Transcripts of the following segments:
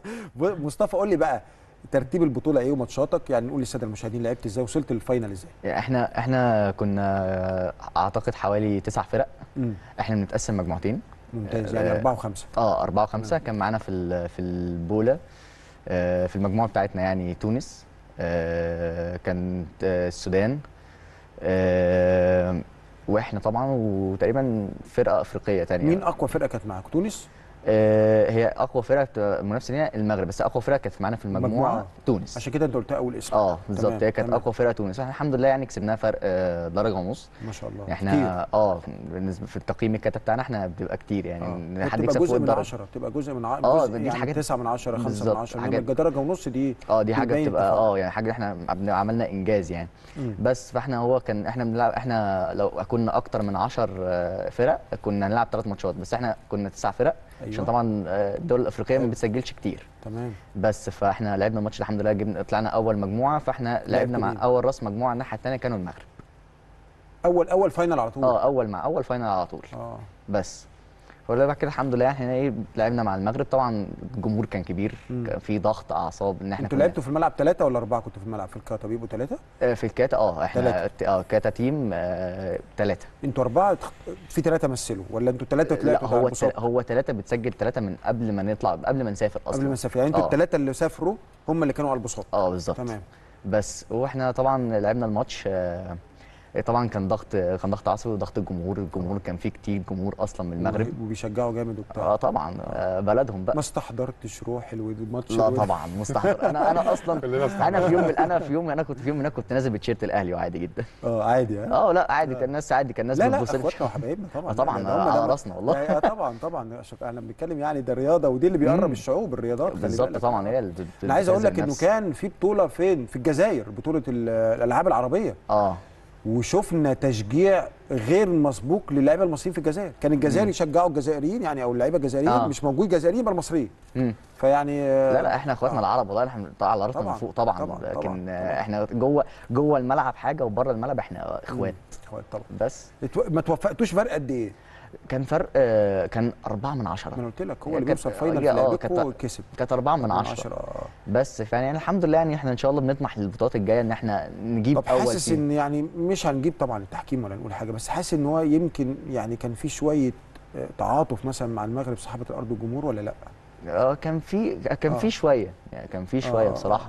مصطفى قول لي بقى ترتيب البطوله ايه وماتشاتك يعني نقول للساده المشاهدين لعبت ازاي وصلت للفاينل ازاي احنا احنا كنا اعتقد حوالي تسع فرق مم. احنا بنتقسم مجموعتين ممتاز يعني آه، أربعة وخمسة اه أربعة وخمسة كان معانا في ال- في البولة آه، في المجموعة بتاعتنا يعني تونس آه، كانت آه، السودان آه، واحنا طبعا وتقريبا فرقة أفريقية تانية مين أقوى فرقة كانت معاك تونس آه، هي أقوى فرقة بتبقى منافسة لينا المغرب بس أقوى فرقة كانت معانا في المجموعة مجموعة. تونس عشان كده أنت قلتها أول اسم اه بالظبط تمام، هي كانت تمام. أقوى فرقة تونس احنا الحمد لله يعني كسبناها فرق آه، درجة ونص ما شاء الله احنا كتير. اه بالنسبة في التقييم الكاتا بتاعنا احنا بتبقى كتير يعني آه. حد بتبقى يكسب جزء فوق من الدرجة عشرة بتبقى جزء من ع... آه، جزء دي يعني حاجات- تسعة من عشرة خمسة من بالظبط، عشرة إنما حاجات- الدرجة ونص دي اه دي حاجه بتبين بتبقى تفوق. اه يعني حاجه احنا عملنا- عملنا انجاز يعني مم. بس فاحنا هو كان احنا بنلعب احنا لو كنا اكتر من 10 فرق كنا هنلعب ثلاث ماتشات بس احنا كنا تسع فرق أيوة. عشان طبعا آه، الدول الافريقيه ما حلو. بتسجلش كتير تمام بس فاحنا لعبنا الماتش الحمد لله جبنا طلعنا اول مجموعه فاحنا لعبنا مع مين؟ اول راس مجموعه الناحيه الثانيه كانوا المغرب أول أول فاينل على طول اه اول مع اول فاينل على طول اه بس فولا بعد كده الحمد لله احنا ايه لعبنا مع المغرب طبعا الجمهور كان كبير مم. كان في ضغط اعصاب ان احنا انتوا كنا- لعبتوا في الملعب ثلاثة ولا أربعة كنتوا في الملعب في الكاتا بيبقوا ثلاثة؟ آه، في الكاتا اه احنا تلاتة. اه كاتا تيم ثلاثه انتوا أربعة تخ- في ثلاثة مثلوا ولا انتوا ثلاثة لا طلعتوا هو تعبوا التل... هو ثلاثة بتسجل ثلاثة من قبل ما نطلع قبل ما نسافر اصلا قبل ما نسافر يعني انتوا آه. الثلاثة اللي سافروا هم اللي كانوا على البساط اه بالظبط تمام بس واحنا طبعا لعبنا الماتش آه، طبعا كان ضغط كان ضغط عصبي وضغط الجمهور الجمهور كان فيه كتير جمهور اصلا من المغرب وبيشجعوا جامد وبتاع اه طبعا آه، بلدهم بقى ما استحضرتش روح الماتش لا طبعا مستحضر انا انا اصلا كلنا استحضرنا. انا في يوم من انا في يوم انا كنت في يوم من أنا كنت نازل بتشيرت الاهلي وعادي جدا اه عادي ها اه لا عادي كان الناس عادي كان الناس لا لا بتبص لي. اخواتنا وحبايبنا طبعا آه طبعاً، لا، ده هم على ده- راسنا والله. لا، آه طبعا طبعا عشان احنا بنتكلم يعني ده الرياضه ودي اللي بيقرب مم. الشعوب الرياضات خلي بالظبط بالك. طبعا هي اللي بت- انا عايز اقول لك بتهز انه النفس. كان في بطوله فين في الجزائر بطوله ال- الالعاب العربيه اه وشفنا تشجيع غير مسبوق للاعيبه المصريين في الجزائر كان الجزائر يشجعوا الجزائريين يعني او اللعيبه الجزائريين آه. مش موجود جزائريين يبقى المصريين مم. فيعني آه، لا لا احنا اخواتنا آه. العرب والله احنا بنطلع على راسنا من طبعاً، فوق طبعا, طبعاً، لكن طبعاً، آه، طبعاً. احنا جوه جوه الملعب حاجه وبره الملعب احنا اخوات اخوات طبعا بس اتو- ما توفقتوش فرق قد ايه؟ كان فرق آه، كان أربعة من ما انا عشرة قلت لك هو هي اللي كانت- بيوصل فاينل في آه، لعبكم كانت- كسب كانت أربعة من عشرة عشرة آه. بس فيعني الحمد لله يعني احنا ان شاء الله بنطمح للبطولات الجايه ان احنا نجيب طب اول حاسس تيم. ان يعني مش هنجيب طبعا التحكيم ولا نقول حاجه بس حاسس ان هو يمكن يعني كان في شويه آه، تعاطف مثلا مع المغرب صحابه الارض والجمهور ولا لا؟ اه كان في كان آه. في شويه يعني كان في شويه آه. بصراحه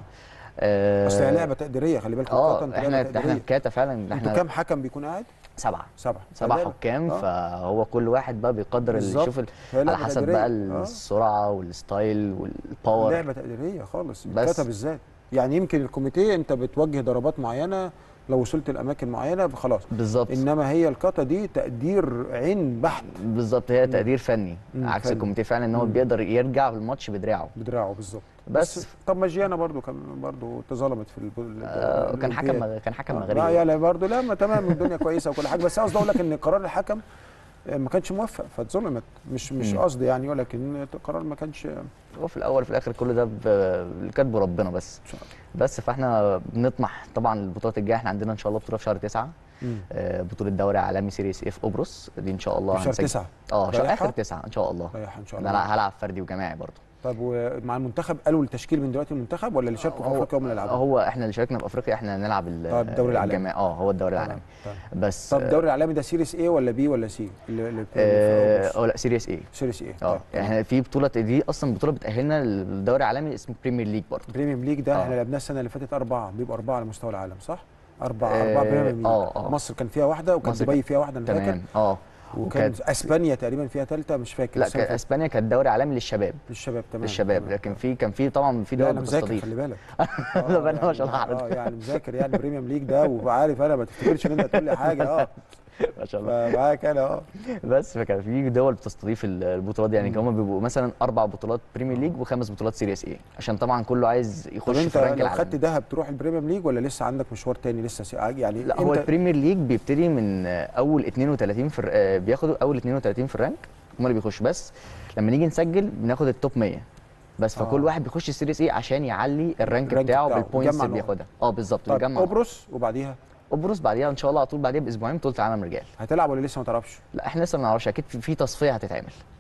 آه، اصل هي لعبه تقديريه خلي بالك القطن اه لعبة احنا احنا تقديرية. في كاتا فعلا انتوا احنا كام حكم بيكون قاعد؟ سبعه سبعه سبع فلعبة. حكام آه. فهو كل واحد بقى بيقدر اللي بالظبط. يشوف ال- هي لعبة على حسب تقديرية. بقى آه. السرعه والستايل والباور لعبه تقديريه خالص بس. الكاتا بالذات يعني يمكن الكوميتيه انت بتوجه ضربات معينه لو وصلت لاماكن معينه خلاص بالظبط انما هي الكاتا دي تقدير عين بحت بالظبط هي تقدير فني مم، عكس فني. الكوميتيه فعلا ان هو مم. بيقدر يرجع الماتش بدراعه بدراعه بالظبط بس طب ماجيانا برضو كان برضو اتظلمت في الب- آه كان حكم الأولمبياد. كان حكم آه، مغربي لا يعني برضه لا ما تمام الدنيا كويسه وكل حاجه بس قصدي اقول لك ان قرار الحكم آه، ما كانش موفق فاتظلمت مش مش مم. قصدي يعني ولكن القرار ما كانش هو في الاول وفي الاخر كل ده ب- اللي كاتبه ربنا بس إن شاء الله. بس فاحنا بنطمح طبعا البطولات الجايه احنا عندنا ان شاء الله بطوله في شهر تسعة مم. آه، بطوله دوري عالمي سيريس اف قبرص دي ان شاء الله في شهر هنسجل- تسعة اه شهر رايحة؟ اخر تسعة ان شاء الله رايح ان شاء انا الله هلعب- هلعب فردي وجماعي برضه طب ومع المنتخب قالوا التشكيل من دلوقتي المنتخب ولا اللي شاركوا في هو افريقيا هم اللي يلعبوا؟ هو احنا اللي شاركنا في افريقيا احنا هنلعب ال- آه، الدوري العالمي. الجماعي اه هو الدوري العالمي تمام. بس طب الدوري العالمي ده سيريس ايه ولا بي ولا سي؟ اللي اللي في- اللي اه في أوروبا؟ آه، لا سيريس ايه سيريس ايه؟ اه طيب، يعني تمام. احنا في بطوله دي اصلا بطوله بتاهلنا للدوري العالمي اسمه بريمير ليج برضه بريميوم ليج ده آه. احنا لعبناه السنه اللي فاتت اربعه بيبقوا اربعه على مستوى العالم صح؟ اربعه آه، اربعه بريميوم ليج آه، آه. مصر كان فيها واحده وكان مصر دبي كان- فيها واحده انا فاكر تمام اه وكان وكانت اسبانيا تقريبا فيها ثالثه مش فاكر لا السنة اللي كان فاتت. اسبانيا كانت دوري عالمي للشباب للشباب تمام للشباب تمام. لكن في كان في طبعا في لا دول انا مذاكر بتستضيف خلي بالك لا، بقى أنا ما شاء الله اه عارف. يعني مذاكر يعني بريميوم ليج ده وعارف انا ما تفتكرش ان انت تقول لي حاجه اه ما شاء الله فمعاك انا اه بس فكان في دول بتستضيف ال- البطولات دي يعني كان هم بيبقوا مثلا اربع بطولات بريمير ليج وخمس بطولات سيريس اي عشان طبعا كله عايز طب يخش انت في الرانك لو خدت العالمي دهب تروح البريميوم ليج ولا لسه عندك مشوار تاني لسه سي... يعني لا هو انت البريمير ليج بيبتدي من آه، اول 32 في الر- آه، بياخدوا اول 32 في الرانك هم اللي بيخشوا بس لما نيجي نسجل بناخد التوب 100 بس فكل آه. واحد بيخش السيريس اي عشان يعلي الرانك الرانك بتاعه بتاعه، بالبوينتس يجمع اللي نقط. بياخدها اه بالظبط طب بيجمع قبرص وبعديها قبرص بعديها ان شاء الله على طول بعديها باسبوعين بطوله العالم رجال هتلعب ولا لسه ما تعرفش؟ لا احنا لسه ما نعرفش اكيد في- في تصفيه هتتعمل